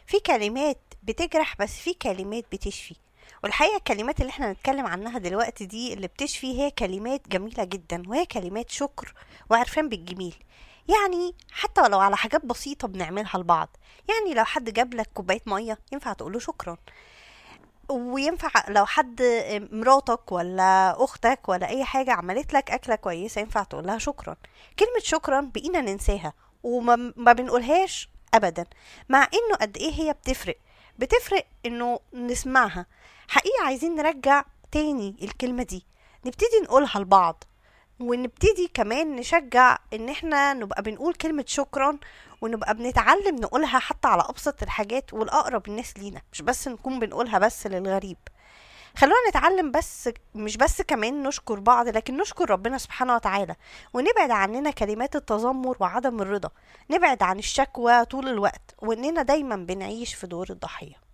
في كلمات بتجرح بس في كلمات بتشفي والحقيقة الكلمات اللي احنا هنتكلم عنها دلوقتي دي اللي بتشفي هي كلمات جميلة جدا وهي كلمات شكر وعرفان بالجميل يعني حتى لو على حاجات بسيطة بنعملها لبعض يعني لو حد جاب لك كوباية مية ينفع تقوله شكرا وينفع لو حد مراتك ولا اختك ولا اي حاجة عملت لك اكلة كويسة ينفع تقول لها شكرا كلمة شكرا بقينا ننساها وما ما بنقولهاش ابدا مع انه قد ايه هي بتفرق بتفرق انه نسمعها حقيقة عايزين نرجع تاني الكلمة دي نبتدي نقولها لبعض ونبتدي كمان نشجع ان احنا نبقى بنقول كلمة شكرا ونبقى بنتعلم نقولها حتى على ابسط الحاجات والاقرب الناس لينا مش بس نكون بنقولها بس للغريب خلونا نتعلم بس مش بس كمان نشكر بعض لكن نشكر ربنا سبحانه وتعالى ونبعد عننا كلمات التذمر وعدم الرضا نبعد عن الشكوى طول الوقت واننا دايما بنعيش في دور الضحيه